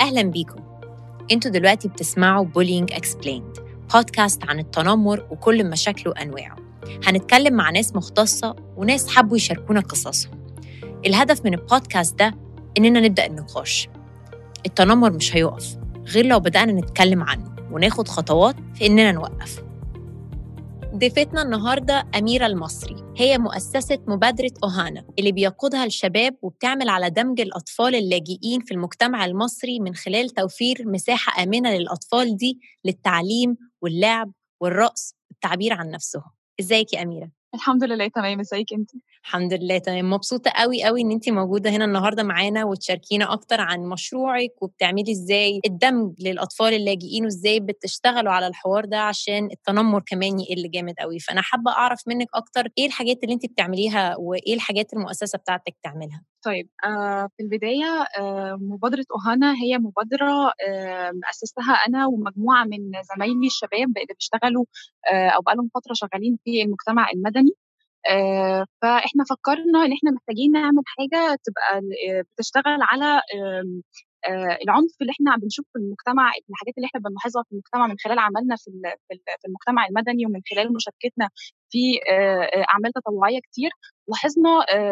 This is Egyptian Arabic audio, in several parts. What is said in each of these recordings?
أهلا بيكم انتوا دلوقتي بتسمعوا بولينج اكسبليند بودكاست عن التنمر وكل مشاكله وأنواعه هنتكلم مع ناس مختصة وناس حبوا يشاركونا قصصهم الهدف من البودكاست ده إننا نبدأ النقاش التنمر مش هيقف غير لو بدأنا نتكلم عنه وناخد خطوات في إننا نوقفه ضيفتنا النهاردة أميرة المصري هي مؤسسة مبادرة أوهانا اللي بيقودها الشباب وبتعمل على دمج الأطفال اللاجئين في المجتمع المصري من خلال توفير مساحة آمنة للأطفال دي للتعليم واللعب والرقص والتعبير عن نفسهم ازيك يا أميرة؟ الحمد لله تمام ازيك انت الحمد لله تمام مبسوطة قوي قوي ان انت موجودة هنا النهاردة معانا وتشاركينا اكتر عن مشروعك وبتعملي ازاي الدمج للاطفال اللاجئين وازاي بتشتغلوا على الحوار ده عشان التنمر كمان يقل جامد قوي فانا حابة اعرف منك اكتر ايه الحاجات اللي انت بتعمليها وايه الحاجات المؤسسة بتاعتك تعملها طيب آه في البداية آه مبادرة أوهانا هي مبادرة آه أسستها أنا ومجموعة من زمايلي الشباب اللي بيشتغلوا آه أو بقالهم فترة شغالين في المجتمع المدني آه فاحنا فكرنا ان احنا محتاجين نعمل حاجه تبقى بتشتغل على آه العنف اللي احنا بنشوفه في المجتمع الحاجات اللي احنا بنلاحظها في المجتمع من خلال عملنا في في المجتمع المدني ومن خلال مشاركتنا في آه اعمال تطوعيه كتير لاحظنا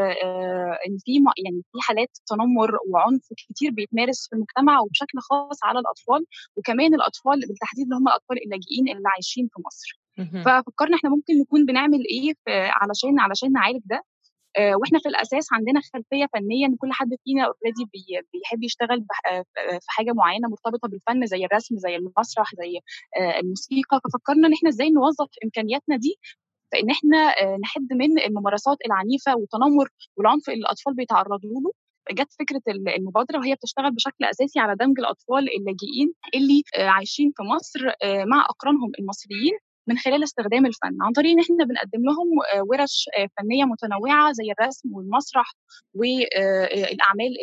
آه ان في يعني في حالات تنمر وعنف كتير بيتمارس في المجتمع وبشكل خاص على الاطفال وكمان الاطفال بالتحديد اللي هم الاطفال اللاجئين اللي عايشين في مصر ففكرنا احنا ممكن نكون بنعمل ايه علشان علشان نعالج ده آه واحنا في الاساس عندنا خلفيه فنيه ان كل حد فينا اوريدي بي بيحب يشتغل في حاجه معينه مرتبطه بالفن زي الرسم زي المسرح زي آه الموسيقى ففكرنا ان احنا ازاي نوظف امكانياتنا دي في ان احنا آه نحد من الممارسات العنيفه والتنمر والعنف اللي الاطفال بيتعرضوا له جت فكره المبادره وهي بتشتغل بشكل اساسي على دمج الاطفال اللاجئين اللي عايشين في مصر مع اقرانهم المصريين من خلال استخدام الفن عن طريق ان احنا بنقدم لهم ورش فنيه متنوعه زي الرسم والمسرح والاعمال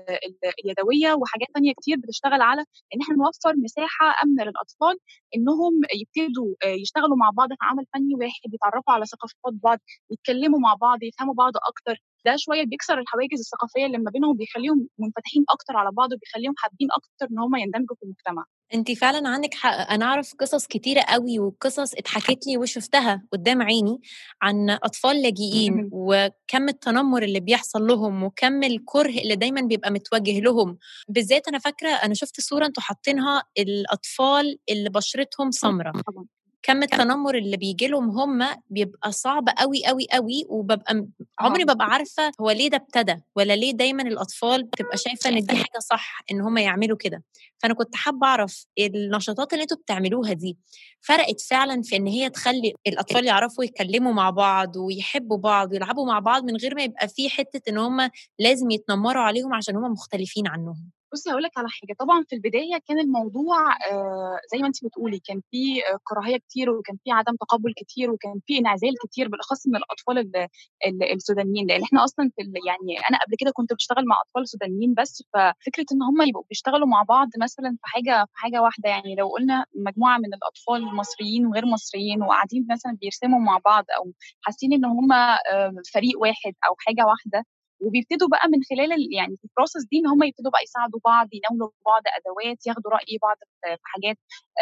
اليدويه وحاجات تانية كتير بتشتغل على ان احنا نوفر مساحه امنه للاطفال انهم يبتدوا يشتغلوا مع بعض في عمل فني واحد يتعرفوا على ثقافات بعض يتكلموا مع بعض يفهموا بعض اكتر ده شويه بيكسر الحواجز الثقافيه اللي ما بينهم بيخليهم منفتحين اكتر على بعض وبيخليهم حابين اكتر ان هم يندمجوا في المجتمع انت فعلا عندك حق انا اعرف قصص كتيره قوي وقصص اتحكت لي وشفتها قدام عيني عن اطفال لاجئين وكم التنمر اللي بيحصل لهم وكم الكره اللي دايما بيبقى متوجه لهم بالذات انا فاكره انا شفت صوره انتوا حاطينها الاطفال اللي بشرتهم سمراء كم التنمر اللي بيجي لهم هم بيبقى صعب قوي قوي قوي وببقى عمري ببقى عارفه هو ليه ده ابتدى ولا ليه دايما الاطفال بتبقى شايفه ان دي حاجه صح ان هم يعملوا كده فانا كنت حابه اعرف النشاطات اللي انتوا بتعملوها دي فرقت فعلا في ان هي تخلي الاطفال يعرفوا يتكلموا مع بعض ويحبوا بعض ويلعبوا مع بعض من غير ما يبقى في حته ان هم لازم يتنمروا عليهم عشان هم مختلفين عنهم بصي هقول لك على حاجه طبعا في البدايه كان الموضوع آه زي ما انت بتقولي كان في آه كراهيه كتير وكان في عدم تقبل كتير وكان في انعزال كتير بالاخص من الاطفال ال ال السودانيين لان احنا اصلا في يعني انا قبل كده كنت بشتغل مع اطفال سودانيين بس ففكره ان هم يبقوا بيشتغلوا مع بعض مثلا في حاجه في حاجه واحده يعني لو قلنا مجموعه من الاطفال المصريين وغير مصريين وقاعدين مثلا بيرسموا مع بعض او حاسين ان هم آه فريق واحد او حاجه واحده وبيبتدوا بقى من خلال يعني في البروسس دي ان هم يبتدوا بقى يساعدوا بعض يناولوا بعض ادوات ياخدوا راي بعض في حاجات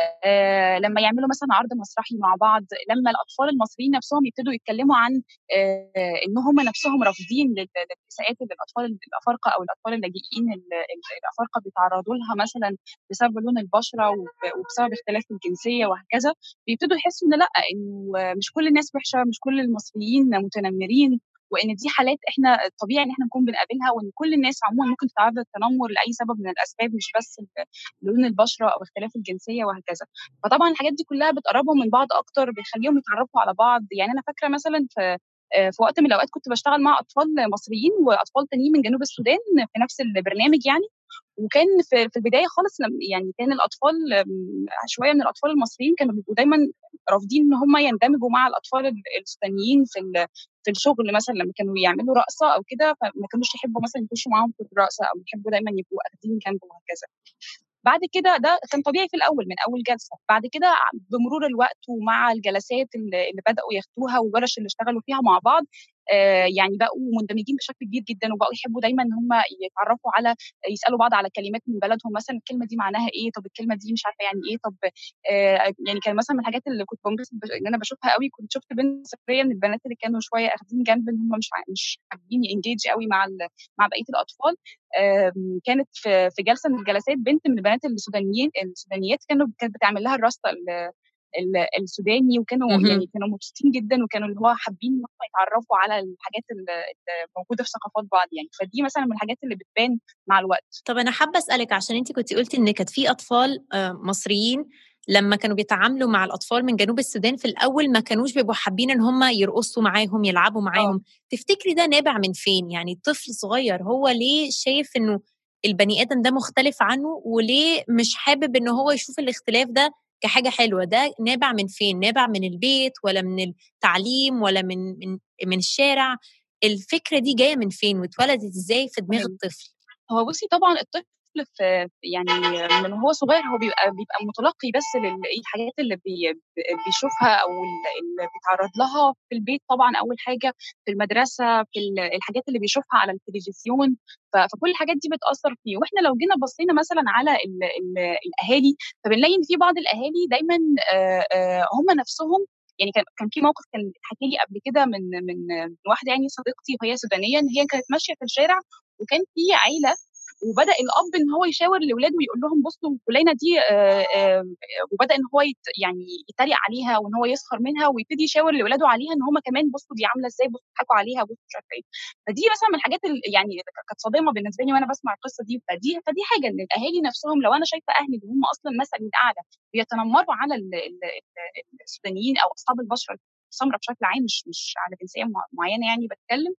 آه لما يعملوا مثلا عرض مسرحي مع بعض لما الاطفال المصريين نفسهم يبتدوا يتكلموا عن آه ان هم نفسهم رافضين للاساءات اللي الاطفال الافارقه او الاطفال اللاجئين الافارقه بيتعرضوا لها مثلا بسبب لون البشره وبسبب اختلاف الجنسيه وهكذا بيبتدوا يحسوا ان لا انه مش كل الناس وحشه مش كل المصريين متنمرين وان دي حالات احنا طبيعي ان احنا نكون بنقابلها وان كل الناس عموما ممكن تتعرض للتنمر لاي سبب من الاسباب مش بس لون البشره او اختلاف الجنسيه وهكذا فطبعا الحاجات دي كلها بتقربهم من بعض اكتر بتخليهم يتعرفوا على بعض يعني انا فاكره مثلا في في وقت من الاوقات كنت بشتغل مع اطفال مصريين واطفال تانيين من جنوب السودان في نفس البرنامج يعني وكان في البدايه خالص يعني كان الاطفال شويه من الاطفال المصريين كانوا بيبقوا دايما رافضين ان هم يندمجوا مع الاطفال السودانيين في في الشغل مثلا لما كانوا يعملوا رقصه او كده فما كانوش يحبوا مثلا يخشوا معاهم في الرقصه او يحبوا دايما يبقوا اخدين جنب وهكذا بعد كده ده كان طبيعي في الاول من اول جلسه بعد كده بمرور الوقت ومع الجلسات اللي, اللي بداوا ياخدوها والورش اللي اشتغلوا فيها مع بعض آه، يعني بقوا مندمجين بشكل كبير جدا وبقوا يحبوا دايما ان هم يتعرفوا على يسالوا بعض على كلمات من بلدهم مثلا الكلمه دي معناها ايه طب الكلمه دي مش عارفه يعني ايه طب آه، يعني كان مثلا من الحاجات اللي كنت بنبسط ان انا بشوفها قوي كنت شفت بنت سفريه من البنات اللي كانوا شويه اخدين جنب ان هم مش مش حابين انجيج قوي مع مع بقيه الاطفال كانت في في جلسه من الجلسات بنت من البنات السودانيين السودانيات كانوا كانت بتعمل لها الراسته السوداني وكانوا يعني كانوا مبسوطين جدا وكانوا اللي هو حابين ان هم يتعرفوا على الحاجات الموجوده في ثقافات بعض يعني فدي مثلا من الحاجات اللي بتبان مع الوقت طب انا حابه اسالك عشان انت كنت قلتي ان كانت في اطفال آه، مصريين لما كانوا بيتعاملوا مع الاطفال من جنوب السودان في الاول ما كانوش بيبقوا حابين ان هم يرقصوا معاهم يلعبوا معاهم أوه. تفتكري ده نابع من فين يعني طفل صغير هو ليه شايف انه البني ادم ده مختلف عنه وليه مش حابب ان هو يشوف الاختلاف ده كحاجه حلوه ده نابع من فين نابع من البيت ولا من التعليم ولا من من من الشارع الفكره دي جايه من فين واتولدت ازاي في دماغ الطفل هو بصي طبعا الطفل في يعني من هو صغير هو بيبقى بيبقى متلقي بس للحاجات اللي بي بيشوفها او اللي بيتعرض لها في البيت طبعا اول حاجه في المدرسه في الحاجات اللي بيشوفها على التلفزيون فكل الحاجات دي بتاثر فيه واحنا لو جينا بصينا مثلا على ال ال الاهالي فبنلاقي ان في بعض الاهالي دايما هم نفسهم يعني كان كان في موقف كان حكي لي قبل كده من من واحده يعني صديقتي وهي سودانيه ان هي كانت ماشيه في الشارع وكان في عيله وبدا الاب ان هو يشاور لاولاده ويقول لهم بصوا فلانه دي آآ آآ وبدا ان هو يت يعني يتريق عليها وان هو يسخر منها ويبتدي يشاور لاولاده عليها ان هم كمان بصوا دي عامله ازاي بصوا بيضحكوا عليها بصوا مش عارفه ايه فدي مثلا من الحاجات اللي يعني كانت صادمه بالنسبه لي وانا بسمع القصه دي فدي فدي حاجه ان الاهالي نفسهم لو انا شايفه اهلي اللي هم اصلا مثلا الاعلى بيتنمروا على السودانيين او اصحاب البشره السمراء بشكل عام مش مش على جنسيه معينه يعني بتكلم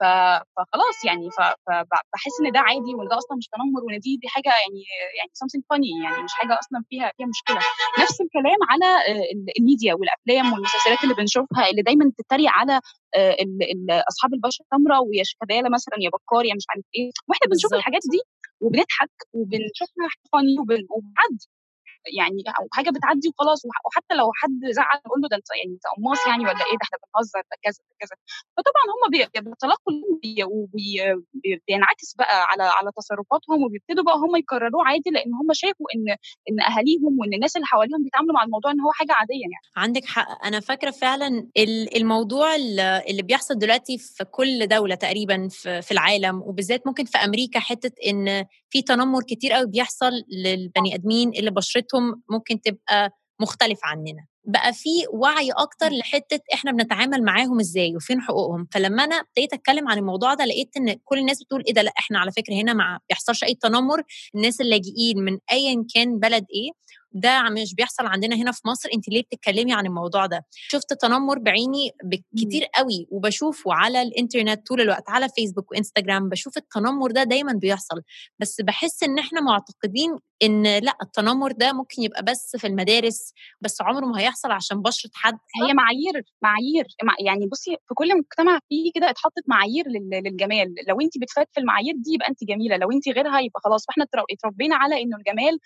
فخلاص يعني فبحس ان ده عادي وان ده اصلا مش تنمر وان دي دي حاجه يعني يعني something funny يعني مش حاجه اصلا فيها فيها مشكله نفس الكلام على الميديا والافلام والمسلسلات اللي بنشوفها اللي دايما بتتريق على اصحاب البشره السمراء ويا شيكابالا مثلا يا بكار يا مش عارف ايه واحنا بنشوف الحاجات دي وبنضحك وبنشوفها فاني وبنعدي يعني او حاجه بتعدي وخلاص وحتى لو حد زعل نقول له ده انت يعني انت قماص يعني ولا ايه ده احنا بنهزر ده كذا ده كذا فطبعا هم بيتلقوا وبينعكس بقى على على تصرفاتهم وبيبتدوا بقى هم يكرروه عادي لان هم شافوا ان ان اهاليهم وان الناس اللي حواليهم بيتعاملوا مع الموضوع ان هو حاجه عاديه يعني عندك حق انا فاكره فعلا الموضوع اللي بيحصل دلوقتي في كل دوله تقريبا في العالم وبالذات ممكن في امريكا حته ان في تنمر كتير قوي بيحصل للبني ادمين اللي بشرتهم ممكن تبقى مختلف عننا بقى في وعي اكتر لحته احنا بنتعامل معاهم ازاي وفين حقوقهم فلما انا ابتديت اتكلم عن الموضوع ده لقيت ان كل الناس بتقول ايه ده لا احنا على فكره هنا ما بيحصلش اي تنمر الناس اللاجئين من ايا كان بلد ايه ده مش بيحصل عندنا هنا في مصر انت ليه بتتكلمي عن الموضوع ده شفت تنمر بعيني كتير قوي وبشوفه على الانترنت طول الوقت على فيسبوك وانستجرام بشوف التنمر ده دايما بيحصل بس بحس ان احنا معتقدين ان لا التنمر ده ممكن يبقى بس في المدارس بس عمره ما هيحصل عشان بشره حد هي معايير معايير يعني بصي في كل مجتمع فيه كده اتحطت معايير للجمال لو انت بتفات في المعايير دي يبقى انت جميله لو انت غيرها يبقى خلاص فاحنا اتربينا على انه الجمال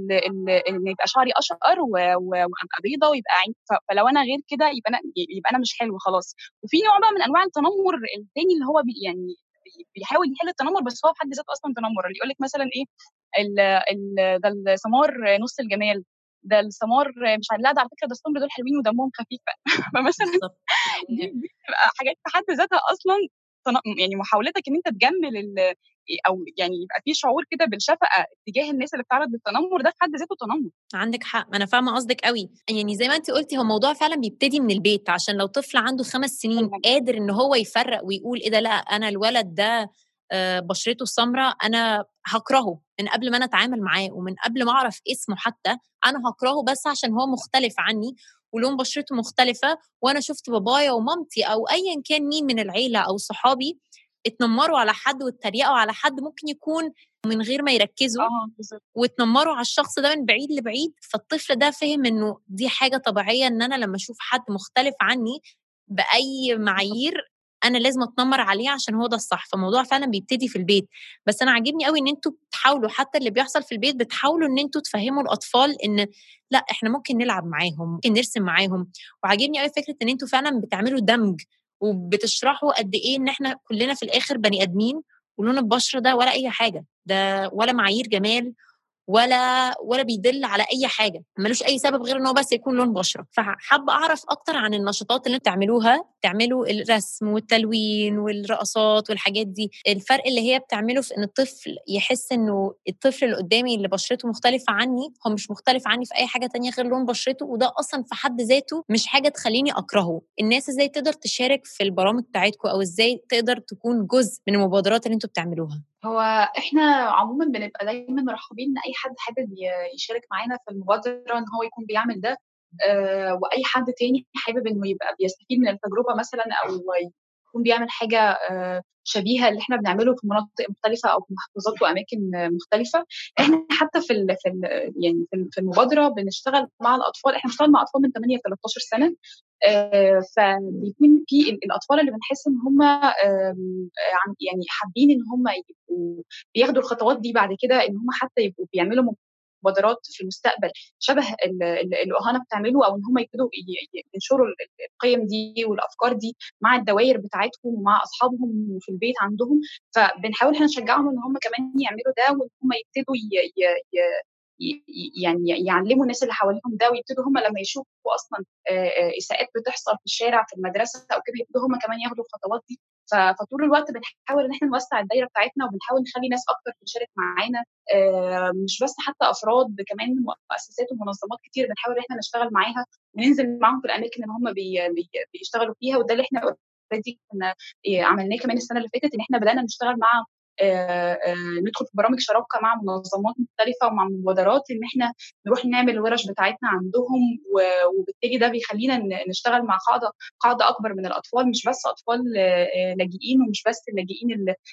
ان يبقى شعري اشقر وابقى بيضه ويبقى عين فلو انا غير كده يبقى انا يبقى انا مش حلو خلاص وفي نوع بقى من انواع التنمر الثاني اللي هو بي يعني بيحاول يحل التنمر بس هو في حد ذاته اصلا تنمر اللي يقول لك مثلا ايه ال ال ده السمار نص الجمال ده السمار مش لا ده على فكره ده السمر دول حلوين ودمهم خفيف فمثلا دي بتبقى حاجات في حد ذاتها اصلا يعني محاولتك ان انت تجمل او يعني يبقى في شعور كده بالشفقه تجاه الناس اللي بتعرض للتنمر ده في حد ذاته تنمر عندك حق انا فاهمه قصدك قوي يعني زي ما انت قلتي هو الموضوع فعلا بيبتدي من البيت عشان لو طفل عنده خمس سنين قادر ان هو يفرق ويقول ايه ده لا انا الولد ده بشرته السمراء انا هكرهه من قبل ما انا اتعامل معاه ومن قبل ما اعرف اسمه حتى انا هكرهه بس عشان هو مختلف عني ولون بشرته مختلفة وأنا شفت بابايا ومامتي أو أيا كان مين من العيلة أو صحابي اتنمروا على حد واتريقوا على حد ممكن يكون من غير ما يركزوا اه واتنمروا على الشخص ده من بعيد لبعيد فالطفل ده فهم انه دي حاجه طبيعيه ان انا لما اشوف حد مختلف عني باي معايير انا لازم اتنمر عليه عشان هو ده الصح فالموضوع فعلا بيبتدي في البيت بس انا عاجبني قوي ان انتوا بتحاولوا حتى اللي بيحصل في البيت بتحاولوا ان انتوا تفهموا الاطفال ان لا احنا ممكن نلعب معاهم ممكن نرسم معاهم وعاجبني قوي فكره ان انتوا فعلا بتعملوا دمج وبتشرحوا قد ايه ان احنا كلنا في الاخر بني ادمين ولون البشره ده ولا اي حاجه ده ولا معايير جمال ولا ولا بيدل على اي حاجه ملوش اي سبب غير ان هو بس يكون لون بشره فحابه اعرف اكتر عن النشاطات اللي انتوا بتعملوها تعملوا الرسم والتلوين والرقصات والحاجات دي الفرق اللي هي بتعمله في ان الطفل يحس انه الطفل اللي قدامي اللي بشرته مختلفه عني هو مش مختلف عني في اي حاجه تانية غير لون بشرته وده اصلا في حد ذاته مش حاجه تخليني اكرهه الناس ازاي تقدر تشارك في البرامج بتاعتكم او ازاي تقدر تكون جزء من المبادرات اللي انتوا بتعملوها هو احنا عموما بنبقى دايما مرحبين ان اي حد حابب يشارك معانا في المبادره ان هو يكون بيعمل ده آه واي حد تاني حابب انه يبقى بيستفيد من التجربه مثلا او يكون بيعمل حاجه آه شبيهه اللي احنا بنعمله في مناطق مختلفه او في محافظات واماكن مختلفه احنا حتى في ال في ال يعني في المبادره بنشتغل مع الاطفال احنا بنشتغل مع اطفال من 8 ل 13 سنه آه فبيكون في الاطفال اللي بنحس ان هم يعني حابين ان هم يبقوا بياخدوا الخطوات دي بعد كده ان هم حتى يبقوا بيعملوا مبادرات في المستقبل شبه اللي اوهانا بتعمله او ان هم يبتدوا ينشروا القيم دي والافكار دي مع الدوائر بتاعتهم ومع اصحابهم في البيت عندهم فبنحاول احنا نشجعهم ان هم كمان يعملوا ده وان هم يبتدوا يعني يعلموا الناس اللي حواليهم ده ويبتدوا هم لما يشوفوا اصلا اساءات بتحصل في الشارع في المدرسه او كده يبتدوا هم كمان ياخدوا الخطوات دي فطول الوقت بنحاول ان احنا نوسع الدايره بتاعتنا وبنحاول نخلي ناس اكتر تشارك معانا مش بس حتى افراد كمان مؤسسات ومنظمات كتير بنحاول ان احنا نشتغل معاها وننزل معاهم في الاماكن اللي هم بي بي بيشتغلوا فيها وده اللي احنا اوريدي كنا عملناه كمان السنه اللي فاتت ان احنا بدانا نشتغل مع آآ آآ ندخل في برامج شراكه مع منظمات مختلفه ومع مبادرات ان احنا نروح نعمل الورش بتاعتنا عندهم وبالتالي ده بيخلينا نشتغل مع قاعده قاعده اكبر من الاطفال مش بس اطفال لاجئين ومش بس اللاجئين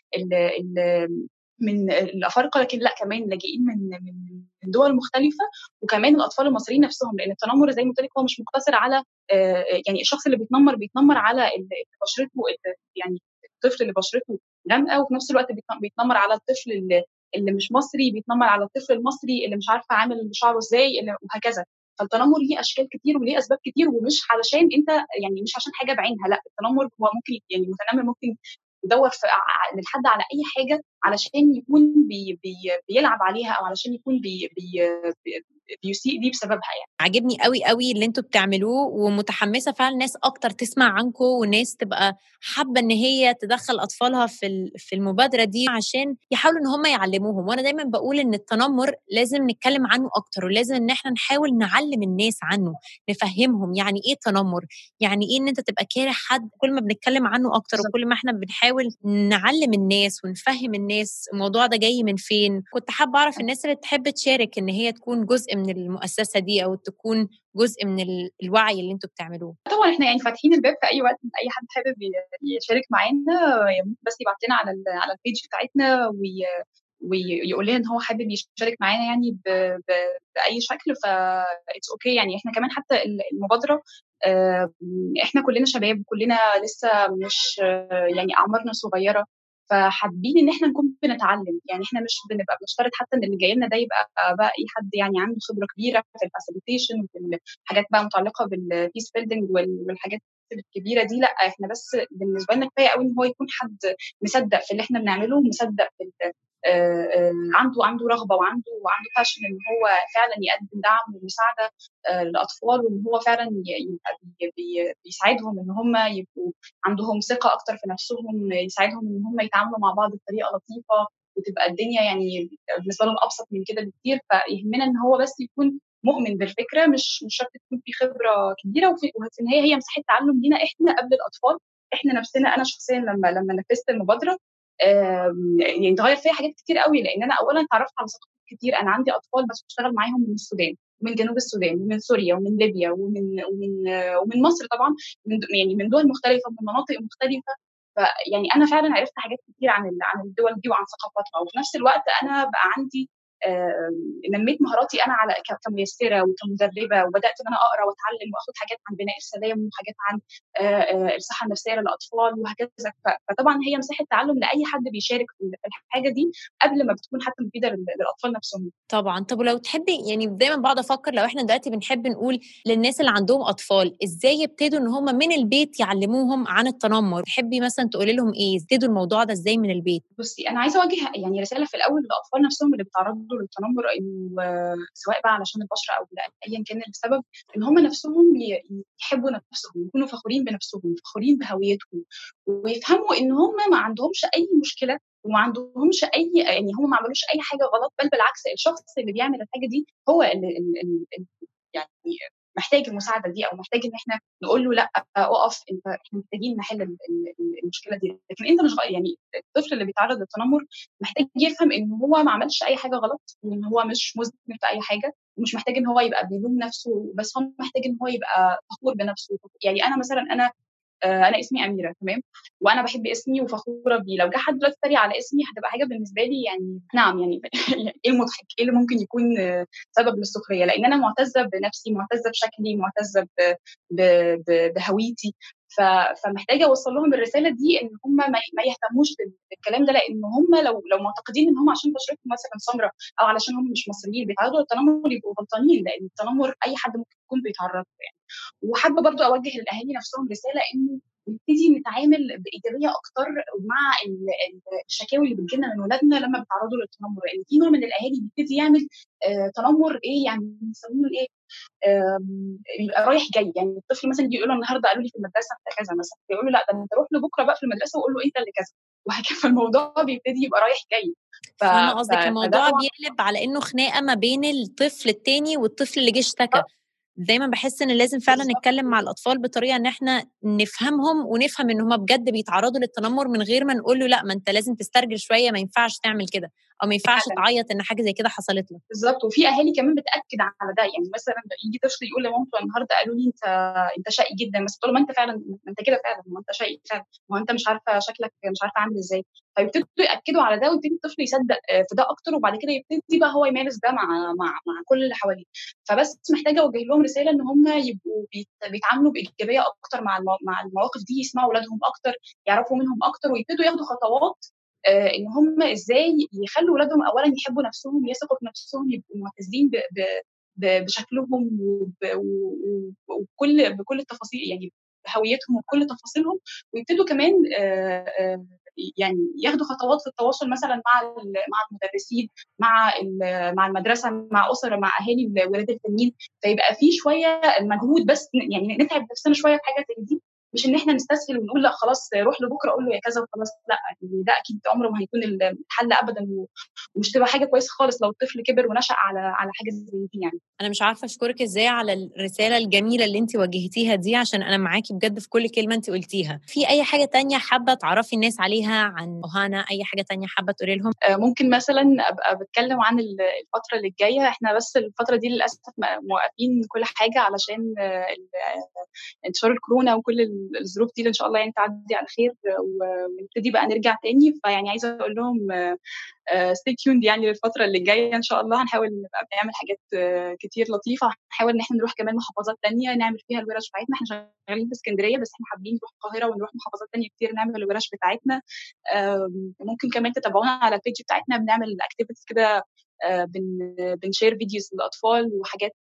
اللي من الافارقه لكن لا كمان لاجئين من من دول مختلفه وكمان الاطفال المصريين نفسهم لان التنمر زي ما قلت لك هو مش مقتصر على يعني الشخص اللي بيتنمر بيتنمر على بشرته يعني الطفل اللي بشرته غامقه وفي نفس الوقت بيتنمر على الطفل اللي, اللي مش مصري بيتنمر على الطفل المصري اللي مش عارفه عامل شعره ازاي وهكذا فالتنمر ليه اشكال كتير وليه اسباب كتير ومش علشان انت يعني مش عشان حاجه بعينها لا التنمر هو ممكن يعني المتنمر ممكن يدور في للحد على اي حاجه علشان يكون بي بي بيلعب عليها او علشان يكون بي بي بيسيء ليه بسببها يعني عاجبني قوي قوي اللي انتوا بتعملوه ومتحمسه فعلا ناس اكتر تسمع عنكم وناس تبقى حابه ان هي تدخل اطفالها في في المبادره دي عشان يحاولوا ان هم يعلموهم وانا دايما بقول ان التنمر لازم نتكلم عنه اكتر ولازم ان احنا نحاول نعلم الناس عنه نفهمهم يعني ايه تنمر يعني ايه ان انت تبقى كاره حد كل ما بنتكلم عنه اكتر وكل ما احنا بنحاول نعلم الناس ونفهم الناس الموضوع ده جاي من فين كنت حابه اعرف الناس اللي تحب تشارك ان هي تكون جزء من المؤسسه دي او تكون جزء من الوعي اللي انتوا بتعملوه طبعا احنا يعني فاتحين الباب في اي وقت اي حد حابب يشارك معانا بس يبعت لنا على على البيج بتاعتنا وي ويقول لنا ان هو حابب يشارك معانا يعني ب... ب... باي شكل ف اتس اوكي okay يعني احنا كمان حتى المبادره احنا كلنا شباب كلنا لسه مش يعني اعمارنا صغيره فحابين ان احنا نكون بنتعلم يعني احنا مش بنبقى بنشترط حتى ان اللي جاي لنا ده يبقى بقى اي حد يعني عنده خبره كبيره في الفاسيليتيشن وفي الحاجات بقى متعلقه بالبيس بيلدينج والحاجات الكبيره دي لا احنا بس بالنسبه لنا كفايه قوي ان هو يكون حد مصدق في اللي احنا بنعمله مصدق في آه آه عنده عنده رغبه وعنده وعنده باشن ان هو فعلا يقدم دعم ومساعده آه للاطفال وان هو فعلا يبقى بي بي بيساعدهم ان هم يبقوا عندهم ثقه اكتر في نفسهم يساعدهم ان هم يتعاملوا مع بعض بطريقه لطيفه وتبقى الدنيا يعني بالنسبه لهم ابسط من كده بكتير فيهمنا ان هو بس يكون مؤمن بالفكره مش مش شرط تكون في خبره كبيره وفي, وفي النهايه هي مساحه تعلم لينا احنا قبل الاطفال احنا نفسنا انا شخصيا لما لما نفذت المبادره يعني تغير فيها حاجات كتير قوي لان انا اولا اتعرفت على ثقافات كتير انا عندي اطفال بس بشتغل معاهم من السودان ومن جنوب السودان ومن سوريا ومن ليبيا ومن ومن ومن مصر طبعا من يعني من دول مختلفه ومن مناطق مختلفه فيعني انا فعلا عرفت حاجات كتير عن عن الدول دي وعن ثقافتها وفي نفس الوقت انا بقى عندي نميت مهاراتي انا على كميسره وكمدربه وبدات ان انا اقرا واتعلم واخد حاجات عن بناء السلام وحاجات عن الصحه النفسيه للاطفال وهكذا فطبعا هي مساحه تعلم لاي حد بيشارك في الحاجه دي قبل ما بتكون حتى مفيده للاطفال نفسهم طبعا طب ولو تحبي يعني دايما بقعد افكر لو احنا دلوقتي بنحب نقول للناس اللي عندهم اطفال ازاي يبتدوا ان هم من البيت يعلموهم عن التنمر تحبي مثلا تقولي لهم ايه يبتدوا الموضوع ده ازاي من البيت بصي انا عايزه اوجه يعني رساله في الاول للاطفال نفسهم اللي بيتعرضوا للتنمر انه سواء بقى علشان البشره او ايا كان السبب ان هم نفسهم يحبوا نفسهم يكونوا فخورين بنفسهم فخورين بهويتهم ويفهموا ان هم ما عندهمش اي مشكله وما عندهمش اي يعني هم ما عملوش اي حاجه غلط بل بالعكس الشخص اللي بيعمل الحاجه دي هو اللي, اللي يعني محتاج المساعده دي او محتاج ان احنا نقول له لا اقف انت احنا محتاجين نحل المشكله دي لكن انت مش يعني الطفل اللي بيتعرض للتنمر محتاج يفهم ان هو ما عملش اي حاجه غلط وان هو مش مذنب في اي حاجه ومش محتاج ان هو يبقى بيلوم نفسه بس هو محتاج ان هو يبقى فخور بنفسه يعني انا مثلا انا انا اسمي اميره تمام وانا بحب اسمي وفخوره بيه لو جه حد دلوقتي اتريق على اسمي هتبقى حاجه بالنسبه لي يعني نعم يعني ايه المضحك ايه اللي ممكن يكون سبب للسخريه لان انا معتزه بنفسي معتزه بشكلي معتزه بهويتي فمحتاجه اوصل لهم الرساله دي ان هم ما يهتموش بالكلام ده لان هم لو لو معتقدين ان هم عشان بشرتهم مثلا سمراء او علشان هم مش مصريين بيتعرضوا للتنمر يبقوا غلطانين لان التنمر اي حد ممكن يكون بيتعرض له يعني وحابه برضو اوجه للاهالي نفسهم رساله انه نبتدي نتعامل بايجابيه اكتر مع الشكاوي اللي بتجيلنا من ولادنا لما بيتعرضوا للتنمر لان يعني في نوع من الاهالي بيبتدي يعمل آه تنمر ايه يعني بيسموه ايه بيبقى رايح جاي يعني الطفل مثلا يجي يقول له النهارده قالوا لي في المدرسه انت كذا مثلا فيقول له لا ده انت روح له بكره بقى في المدرسه وقول له انت اللي كذا وهكذا فالموضوع بيبتدي يبقى رايح جاي ف... فاهمه قصدك الموضوع بيقلب على انه خناقه ما بين الطفل التاني والطفل اللي جه اشتكى دايما بحس ان لازم فعلا نتكلم مع الاطفال بطريقه ان احنا نفهمهم ونفهم ان هم بجد بيتعرضوا للتنمر من غير ما نقول له لا ما انت لازم تسترجل شويه ما ينفعش تعمل كده او ما ينفعش تعيط ان حاجه زي كده حصلت لك بالظبط وفي اهالي كمان بتاكد على ده يعني مثلا يجي طفل يقول لمامته النهارده قالوا لي انت انت شقي جدا بس تقول ما انت فعلا انت كده فعلا ما انت شقي فعلا ما انت مش عارفه شكلك مش عارفه عامل ازاي فيبتدوا ياكدوا على ده ويبتدي الطفل يصدق في ده اكتر وبعد كده يبتدي بقى هو يمارس ده مع مع مع كل اللي حواليه فبس محتاجه اوجه لهم رساله ان هم يبقوا بيتعاملوا بايجابيه اكتر مع مع المواقف دي يسمعوا اولادهم اكتر يعرفوا منهم اكتر ويبتدوا ياخدوا خطوات آه ان هم ازاي يخلوا اولادهم اولا يحبوا نفسهم يثقوا في نفسهم يبقوا معتزين بشكلهم وبكل بكل التفاصيل يعني بهويتهم وبكل تفاصيلهم ويبتدوا كمان آه آه يعني ياخدوا خطوات في التواصل مثلا مع مع المدرسين مع مع المدرسه مع اسر مع اهالي الولاد التانيين فيبقى في شويه مجهود بس يعني نتعب نفسنا شويه في حاجه زي دي مش ان احنا نستسهل ونقول لا خلاص روح لبكره اقول له يا كذا وخلاص لا يعني ده اكيد عمره ما هيكون الحل ابدا ومش تبقى حاجه كويسه خالص لو الطفل كبر ونشا على على حاجه زي دي يعني انا مش عارفه اشكرك ازاي على الرساله الجميله اللي انت وجهتيها دي عشان انا معاكي بجد في كل كلمه انت قلتيها في اي حاجه تانية حابه تعرفي الناس عليها عن اوهانا اي حاجه تانية حابه تقولي لهم ممكن مثلا ابقى بتكلم عن الفتره اللي جايه احنا بس الفتره دي للاسف موقفين كل حاجه علشان انتشار الكورونا وكل الظروف دي ان شاء الله يعني تعدي على خير ونبتدي بقى نرجع تاني فيعني عايزه اقول لهم ستي تيوند يعني للفتره اللي جايه ان شاء الله هنحاول نبقى بنعمل حاجات كتير لطيفه هنحاول ان احنا نروح كمان محافظات تانية نعمل فيها الورش بتاعتنا احنا شغالين في اسكندريه بس احنا حابين نروح القاهره ونروح محافظات تانية كتير نعمل الورش بتاعتنا ممكن كمان تتابعونا على البيج بتاعتنا بنعمل اكتيفيتيز كده بن بنشير فيديوز للاطفال وحاجات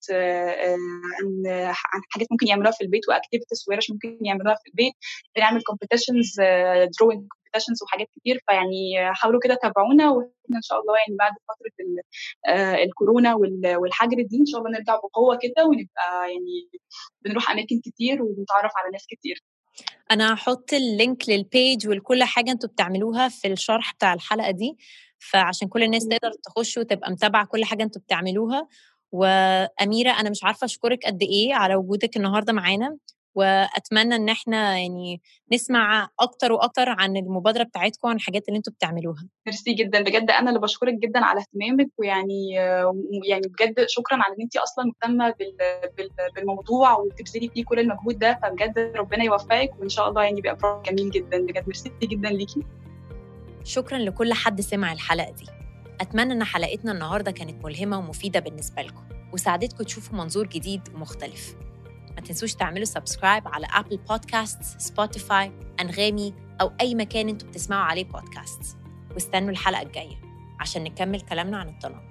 عن عن حاجات ممكن يعملوها في البيت واكتيفيتيز وورش ممكن يعملوها في البيت بنعمل كومبيتيشنز دروينج كومبيتيشنز وحاجات كتير فيعني حاولوا كده تابعونا واحنا ان شاء الله يعني بعد فتره الكورونا والحجر دي ان شاء الله نرجع بقوه كده ونبقى يعني بنروح اماكن كتير وبنتعرف على ناس كتير انا هحط اللينك للبيج ولكل حاجه انتوا بتعملوها في الشرح بتاع الحلقه دي فعشان كل الناس تقدر تخش وتبقى متابعه كل حاجه انتوا بتعملوها واميره انا مش عارفه اشكرك قد ايه على وجودك النهارده معانا واتمنى ان احنا يعني نسمع اكتر واكتر عن المبادره بتاعتكم عن الحاجات اللي انتوا بتعملوها ميرسي جدا بجد انا اللي بشكرك جدا على اهتمامك ويعني يعني بجد شكرا على ان انت اصلا مهتمه بالموضوع وبتبذلي فيه كل المجهود ده فبجد ربنا يوفقك وان شاء الله يعني يبقى جميل جدا بجد ميرسي جدا ليكي شكرا لكل حد سمع الحلقه دي أتمنى إن حلقتنا النهاردة كانت ملهمة ومفيدة بالنسبة لكم وساعدتكم تشوفوا منظور جديد ومختلف ما تنسوش تعملوا سبسكرايب على أبل بودكاست، سبوتيفاي، أنغامي أو أي مكان أنتوا بتسمعوا عليه بودكاست واستنوا الحلقة الجاية عشان نكمل كلامنا عن التنمر